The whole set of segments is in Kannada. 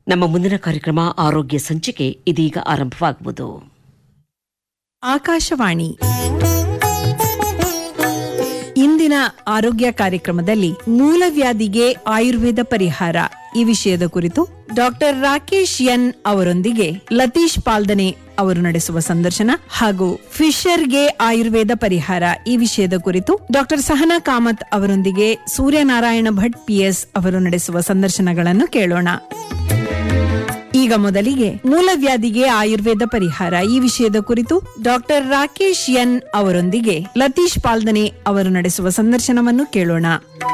ನಮ್ಮ ಮುಂದಿನ ಕಾರ್ಯಕ್ರಮ ಆರೋಗ್ಯ ಸಂಚಿಕೆ ಇದೀಗ ಆರಂಭವಾಗುವುದು ಆಕಾಶವಾಣಿ ಇಂದಿನ ಆರೋಗ್ಯ ಕಾರ್ಯಕ್ರಮದಲ್ಲಿ ಮೂಲವ್ಯಾಧಿಗೆ ಆಯುರ್ವೇದ ಪರಿಹಾರ ಈ ವಿಷಯದ ಕುರಿತು ಡಾಕ್ಟರ್ ರಾಕೇಶ್ ಎನ್ ಅವರೊಂದಿಗೆ ಲತೀಶ್ ಪಾಲ್ದನೆ ಅವರು ನಡೆಸುವ ಸಂದರ್ಶನ ಹಾಗೂ ಫಿಶರ್ಗೆ ಆಯುರ್ವೇದ ಪರಿಹಾರ ಈ ವಿಷಯದ ಕುರಿತು ಡಾಕ್ಟರ್ ಸಹನಾ ಕಾಮತ್ ಅವರೊಂದಿಗೆ ಸೂರ್ಯನಾರಾಯಣ ಭಟ್ ಪಿಎಸ್ ಅವರು ನಡೆಸುವ ಸಂದರ್ಶನಗಳನ್ನು ಕೇಳೋಣ ಈಗ ಮೊದಲಿಗೆ ಮೂಲವ್ಯಾಧಿಗೆ ಆಯುರ್ವೇದ ಪರಿಹಾರ ಈ ವಿಷಯದ ಕುರಿತು ಡಾಕ್ಟರ್ ರಾಕೇಶ್ ಎನ್ ಅವರೊಂದಿಗೆ ಲತೀಶ್ ಪಾಲ್ದನೆ ಅವರು ನಡೆಸುವ ಸಂದರ್ಶನವನ್ನು ಕೇಳೋಣ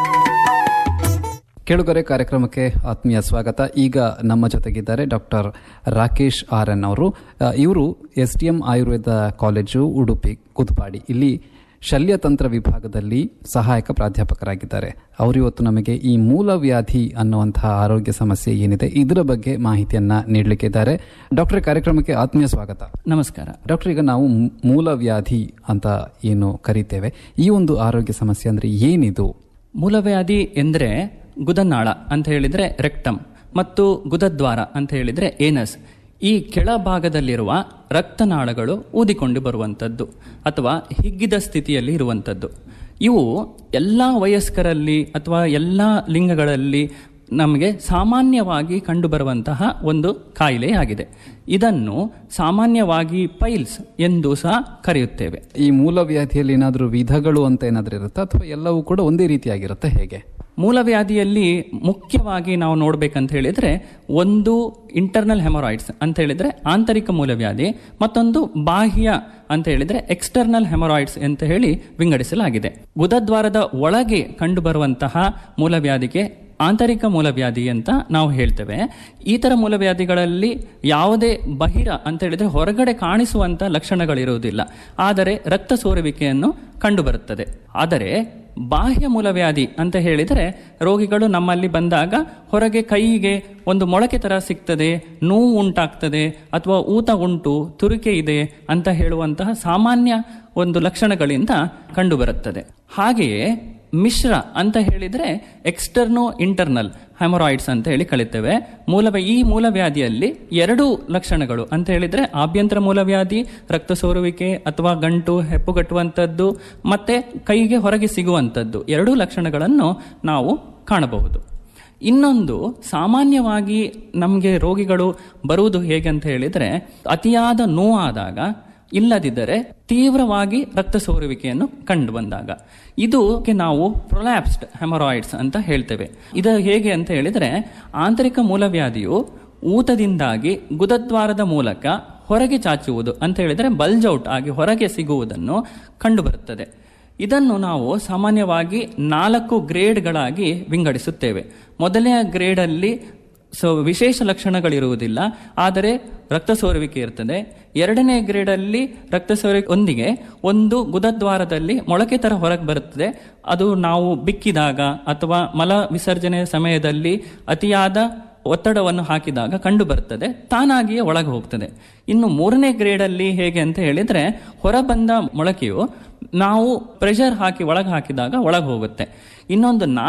ಕೇಳುಗರೆ ಕಾರ್ಯಕ್ರಮಕ್ಕೆ ಆತ್ಮೀಯ ಸ್ವಾಗತ ಈಗ ನಮ್ಮ ಜೊತೆಗಿದ್ದಾರೆ ಡಾಕ್ಟರ್ ರಾಕೇಶ್ ಆರ್ ಎನ್ ಅವರು ಅ, ಇವರು S D M Ayurveda college Udupi Kudupadi ಇಲ್ಲಿ ಶಲ್ಯತಂತ್ರ ವಿಭಾಗದಲ್ಲಿ ಸಹಾಯಕ ಪ್ರಾಧ್ಯಾಪಕರಾಗಿದ್ದಾರೆ ಅವರು ಇವತ್ತು ನಮಗೆ ಈ ಮೂಲವ್ಯಾಧಿ ಅನ್ನುವಂತಹ ಆರೋಗ್ಯ ಸಮಸ್ಯೆ ಏನಿದೆ ಇದರ ಬಗ್ಗೆ ಮಾಹಿತಿಯನ್ನ ನೀಡಲಿಕ್ಕೆ ಇದ್ದಾರೆ ಡಾಕ್ಟರ್ ಕಾರ್ಯಕ್ರಮಕ್ಕೆ ಆತ್ಮೀಯ ಸ್ವಾಗತ ನಮಸ್ಕಾರ ಡಾಕ್ಟರ್ ಈಗ ನಾವು ಮೂ- ಮೂಲವ್ಯಾಧಿ ಅಂತ ಏನು ಕರಿತೇವೆ ಈ ಒಂದು ಆರೋಗ್ಯ ಸಮಸ್ಯೆ ಅಂದ್ರೆ ಏನಿದು ಮೂಲವ್ಯಾಧಿ ಎಂದರೆ ಗುದನಾಳ ಅಂತ ಹೇಳಿದ್ರೆ ರೆಕ್ಟಮ್ ಮತ್ತು ಗುದದ್ವಾರ ಅಂತ ಹೇಳಿದ್ರೆ ಏನಸ್ ಈ ಕೆಳಭಾಗದಲ್ಲಿರುವ ರಕ್ತನಾಳಗಳು ಊದಿಕೊಂಡು ಬರುವಂಥದ್ದು ಅಥವಾ ಹಿಗ್ಗಿದ ಸ್ಥಿತಿಯಲ್ಲಿ ಇರುವಂಥದ್ದು ಇವು ಎಲ್ಲ ವಯಸ್ಕರಲ್ಲಿ ಅಥವಾ ಎಲ್ಲ ಲಿಂಗಗಳಲ್ಲಿ ನಮಗೆ ಸಾಮಾನ್ಯವಾಗಿ ಕಂಡುಬರುವಂತಹ ಒಂದು ಕಾಯಿಲೆಯಾಗಿದೆ ಇದನ್ನು ಸಾಮಾನ್ಯವಾಗಿ ಪೈಲ್ಸ್ ಎಂದು ಸಹ ಕರೆಯುತ್ತೇವೆ ಈ ಮೂಲವ್ಯಾಧಿಯಲ್ಲಿ ಏನಾದರೂ ವಿಧಗಳು ಅಂತ ಏನಾದರೂ ಇರುತ್ತಾ ಅಥವಾ ಎಲ್ಲವೂ ಕೂಡ ಒಂದೇ ರೀತಿಯಾಗಿರುತ್ತೆ ಹೇಗೆ ಮೂಲವ್ಯಾಧಿಯಲ್ಲಿ ಮುಖ್ಯವಾಗಿ ನಾವು ನೋಡ್ಬೇಕಂತ ಹೇಳಿದ್ರೆ ಒಂದು ಇಂಟರ್ನಲ್ ಹೆಮರಾಯ್ಡ್ಸ್ ಅಂತ ಹೇಳಿದ್ರೆ ಆಂತರಿಕ ಮೂಲವ್ಯಾಧಿ ಮತ್ತೊಂದು ಬಾಹ್ಯ ಅಂತ ಹೇಳಿದ್ರೆ ಎಕ್ಸ್ಟರ್ನಲ್ ಹೆಮರಾಯ್ಡ್ಸ್ ಅಂತ ಹೇಳಿ ವಿಂಗಡಿಸಲಾಗಿದೆ ಗುದದ್ವಾರದ ಒಳಗೆ ಕಂಡುಬರುವಂತಹ ಮೂಲವ್ಯಾಧಿಗೆ ಆಂತರಿಕ ಮೂಲವ್ಯಾಧಿ ಅಂತ ನಾವು ಹೇಳ್ತೇವೆ ಈ ಥರ ಮೂಲವ್ಯಾಧಿಗಳಲ್ಲಿ ಯಾವುದೇ ಬಹಿರ ಅಂತ ಹೇಳಿದ್ರೆ ಹೊರಗಡೆ ಕಾಣಿಸುವಂತ ಲಕ್ಷಣಗಳಿರುವುದಿಲ್ಲ ಆದರೆ ರಕ್ತ ಸೋರುವಿಕೆಯನ್ನು ಕಂಡುಬರುತ್ತದೆ ಆದರೆ ಬಾಹ್ಯ ಮೂಲವ್ಯಾಧಿ ಅಂತ ಹೇಳಿದರೆ ರೋಗಿಗಳು ನಮ್ಮಲ್ಲಿ ಬಂದಾಗ ಹೊರಗೆ ಕೈಗೆ ಒಂದು ಮೊಳಕೆ ತರ ಸಿಗ್ತದೆ ನೋವು ಉಂಟಾಗ್ತದೆ ಅಥವಾ ಊತ ಉಂಟು ತುರಿಕೆ ಇದೆ ಅಂತ ಹೇಳುವಂತಹ ಸಾಮಾನ್ಯ ಒಂದು ಲಕ್ಷಣಗಳಿಂದ ಕಂಡುಬರುತ್ತದೆ ಹಾಗೆಯೇ ಮಿಶ್ರ ಅಂತ ಹೇಳಿದ್ರೆ ಎಕ್ಸ್ಟರ್ನೋ ಇಂಟರ್ನಲ್ ಹೆಮರಾಯ್ಡ್ಸ್ ಅಂತ ಹೇಳಿ ಕಲಿತೇವೆ ಮೂಲವ ಈ ಮೂಲವ್ಯಾಧಿಯಲ್ಲಿ ಎರಡು ಲಕ್ಷಣಗಳು ಅಂತ ಹೇಳಿದ್ರೆ ಆಭ್ಯಂತರ ಮೂಲವ್ಯಾಧಿ ರಕ್ತ ಸೋರುವಿಕೆ ಅಥವಾ ಗಂಟು ಹೆಪ್ಪುಗಟ್ಟುವಂಥದ್ದು ಮತ್ತೆ ಕೈಗೆ ಹೊರಗೆ ಸಿಗುವಂಥದ್ದು ಎರಡೂ ಲಕ್ಷಣಗಳನ್ನು ನಾವು ಕಾಣಬಹುದು ಇನ್ನೊಂದು ಸಾಮಾನ್ಯವಾಗಿ ನಮಗೆ ರೋಗಿಗಳು ಬರುವುದು ಹೇಗೆ ಅಂತ ಹೇಳಿದ್ರೆ ಅತಿಯಾದ ನೋವಾದಾಗ ಇಲ್ಲದಿದ್ದರೆ ತೀವ್ರವಾಗಿ ರಕ್ತ ಸೋರುವಿಕೆಯನ್ನು ಕಂಡು ಬಂದಾಗ ಇದಕ್ಕೆ ನಾವು ಪ್ರೊಲ್ಯಾಪ್ಸ್ಡ್ ಹೆಮರಾಯ್ಡ್ಸ್ ಅಂತ ಹೇಳ್ತೇವೆ ಇದು ಹೇಗೆ ಅಂತ ಹೇಳಿದ್ರೆ ಆಂತರಿಕ ಮೂಲವ್ಯಾಧಿಯು ಊತದಿಂದಾಗಿ ಗುದದ್ವಾರದ ಮೂಲಕ ಹೊರಗೆ ಚಾಚುವುದು ಅಂತ ಹೇಳಿದ್ರೆ ಬಲ್ಜೌಟ್ ಆಗಿ ಹೊರಗೆ ಸಿಗುವುದನ್ನು ಕಂಡುಬರುತ್ತದೆ ಇದನ್ನು ನಾವು ಸಾಮಾನ್ಯವಾಗಿ ನಾಲ್ಕು ಗ್ರೇಡ್ಗಳಾಗಿ ವಿಂಗಡಿಸುತ್ತೇವೆ ಮೊದಲನೆಯ ಗ್ರೇಡಲ್ಲಿ ಸೊ ವಿಶೇಷ ಲಕ್ಷಣಗಳಿರುವುದಿಲ್ಲ ಆದರೆ ರಕ್ತ ಸೋರುವಿಕೆ ಇರ್ತದೆ ಎರಡನೇ ಗ್ರೇಡಲ್ಲಿ ರಕ್ತ ಸೋರುವಿಕೆ ಒಂದಿಗೆ ಒಂದು ಗುದದ್ವಾರದಲ್ಲಿ ಮೊಳಕೆ ತರ ಹೊರಗೆ ಬರುತ್ತದೆ ಅದು ನಾವು ಬಿಕ್ಕಿದಾಗ ಅಥವಾ ಮಲ ವಿಸರ್ಜನೆಯ ಸಮಯದಲ್ಲಿ ಅತಿಯಾದ ಒತ್ತಡವನ್ನು ಹಾಕಿದಾಗ ಕಂಡು ಬರ್ತದೆ ತಾನಾಗಿಯೇ ಒಳಗೆ ಹೋಗ್ತದೆ ಇನ್ನು ಮೂರನೇ ಗ್ರೇಡಲ್ಲಿ ಹೇಗೆ ಅಂತ ಹೇಳಿದ್ರೆ ಹೊರಬಂದ ಮೊಳಕೆಯು ನಾವು ಪ್ರೆಷರ್ ಹಾಕಿ ಒಳಗೆ ಹಾಕಿದಾಗ ಒಳಗೆ ಹೋಗುತ್ತೆ ಇನ್ನೊಂದು